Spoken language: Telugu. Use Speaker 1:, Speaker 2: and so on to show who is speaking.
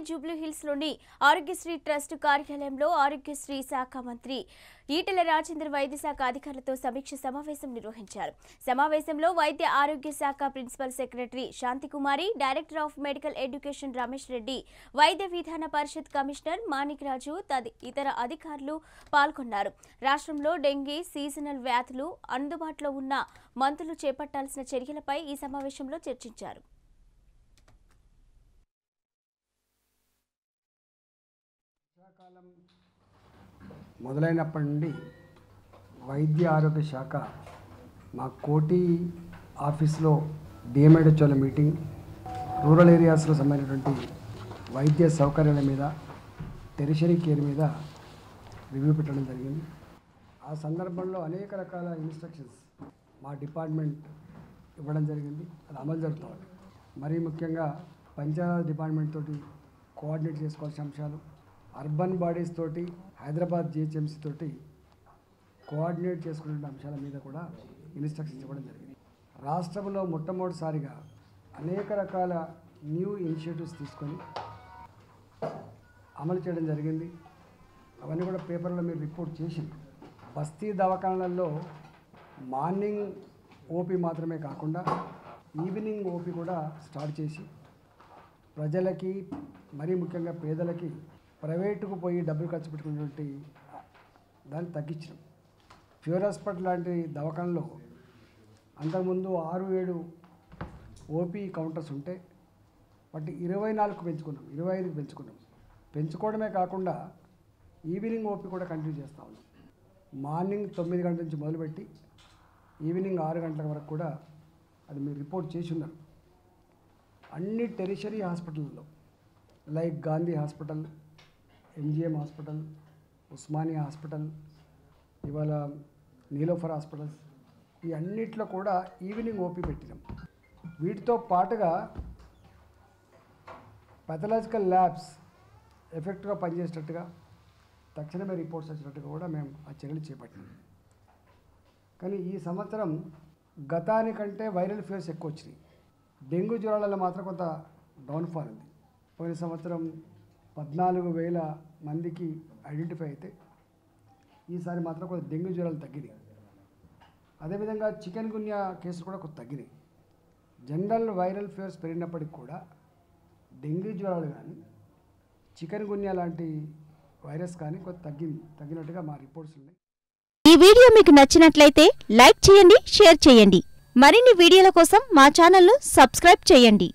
Speaker 1: జూబ్లీ హిల్స్ లోని ఆరోగ్యశ్రీ ట్రస్ట్ కార్యాలయంలో ఆరోగ్యశ్రీ శాఖ మంత్రి ఈటెల రాజేందర్ వైద్య శాఖ అధికారులతో సమీక్ష సమావేశం నిర్వహించారు సమావేశంలో వైద్య ఆరోగ్య శాఖ principal secretary Shanthikumari director of medical education Ramesh Reddy Vaidya Vidhana Parishad commissioner Manik రాజు తది ఇతర అధికారులు పాల్గొన్నారు రాష్ట్రంలో డెంగీ సీజనల్ వ్యాధులు అందుబాటులో ఉన్న మందులు చేపట్టాల్సిన చర్యలపై ఈ సమావేశంలో చర్చించారు
Speaker 2: వర్షాకాలం మొదలైనప్పటి నుండి వైద్య ఆరోగ్య శాఖ మా కోటి ఆఫీస్లో డిఎంఎడ్హెచ్ఓల మీటింగ్ రూరల్ ఏరియాస్లో సంబంధించినటువంటి వైద్య సౌకర్యాల మీద టెరిషరీ కేర్ మీద రివ్యూ పెట్టడం జరిగింది ఆ సందర్భంలో అనేక రకాల ఇన్స్ట్రక్షన్స్ మా డిపార్ట్మెంట్ ఇవ్వడం జరిగింది అది అమలు జరుగుతుంది మరీ ముఖ్యంగా పంచాయత్ డిపార్ట్మెంట్ తోటి కోఆర్డినేట్ చేసుకోవాల్సిన అంశాలు అర్బన్ బాడీస్ తోటి హైదరాబాద్ జిహెచ్ఎంసీ తోటి కోఆర్డినేట్ చేసుకునే అంశాల మీద కూడా ఇన్స్ట్రక్షన్స్ ఇవ్వడం జరిగింది రాష్ట్రంలో మొట్టమొదటిసారిగా అనేక రకాల న్యూ ఇనిషియేటివ్స్ తీసుకొని అమలు చేయడం జరిగింది అవన్నీ కూడా పేపర్లో మీరు రిపోర్ట్ చేసింది బస్తీ దవాఖానాలలో మార్నింగ్ ఓపీ మాత్రమే కాకుండా ఈవినింగ్ ఓపీ కూడా స్టార్ట్ చేసి ప్రజలకి మరీ ముఖ్యంగా పేదలకి ప్రైవేటుకు పోయి డబ్బులు ఖర్చు పెట్టుకునేటువంటి దాన్ని తగ్గించడం ప్యూర్ హాస్పిటల్ లాంటి దవాఖానలో అంతకుముందు ఆరు ఏడు ఓపీ కౌంటర్స్ ఉంటే వాటి ఇరవై నాలుగు పెంచుకున్నాం ఇరవై ఐదుకి పెంచుకున్నాం పెంచుకోవడమే కాకుండా ఈవినింగ్ ఓపీ కూడా కంటిన్యూ చేస్తా ఉన్నాం మార్నింగ్ తొమ్మిది గంటల నుంచి మొదలుపెట్టి ఈవినింగ్ ఆరు గంటల వరకు కూడా అది మీరు రిపోర్ట్ చేసి ఉన్నారు అన్ని టెరిషరీ హాస్పిటల్లో like Gandhi hospital MGM hospital Osmania hospital ఇవాళ నీలోఫర్ హాస్పిటల్స్ ఈ అన్నిట్లో కూడా ఈవినింగ్ ఓపీ పెట్టినాం వీటితో పాటుగా పెథలాజికల్ ల్యాబ్స్ ఎఫెక్ట్గా పనిచేసేటట్టుగా తక్షణమే రిపోర్ట్స్ వచ్చినట్టుగా కూడా మేము ఆ చర్యలు చేపట్టినాం కానీ ఈ సంవత్సరం గతానికంటే వైరల్ ఫీవర్స్ ఎక్కువ వచ్చినాయి డెంగ్యూ జ్వరాలలో మాత్రం కొంత డౌన్ఫాల్ ఉంది పోయిన సంవత్సరం పద్నాలుగు వేల మందికి ఐడెంటిఫై అయితే ఈసారి మాత్రం కొంత డెంగ్యూ జ్వరాలు తగ్గినాయి అదేవిధంగా చికెన్ గున్యా కేసులు కూడా కొంత తగ్గినాయి జనరల్ వైరల్ ఫీవర్స్ పెరిగినప్పటికి కూడా డెంగ్యూ జ్వరాలు కానీ చికెన్ గున్యా లాంటి వైరస్ కానీ కొంత తగ్గింది తగ్గినట్టుగా మా రిపోర్ట్స్ ఉన్నాయి
Speaker 3: ఈ వీడియో మీకు నచ్చినట్లయితే లైక్ చేయండి షేర్ చేయండి మరిన్ని వీడియోల కోసం మా ఛానల్ను సబ్స్క్రైబ్ చేయండి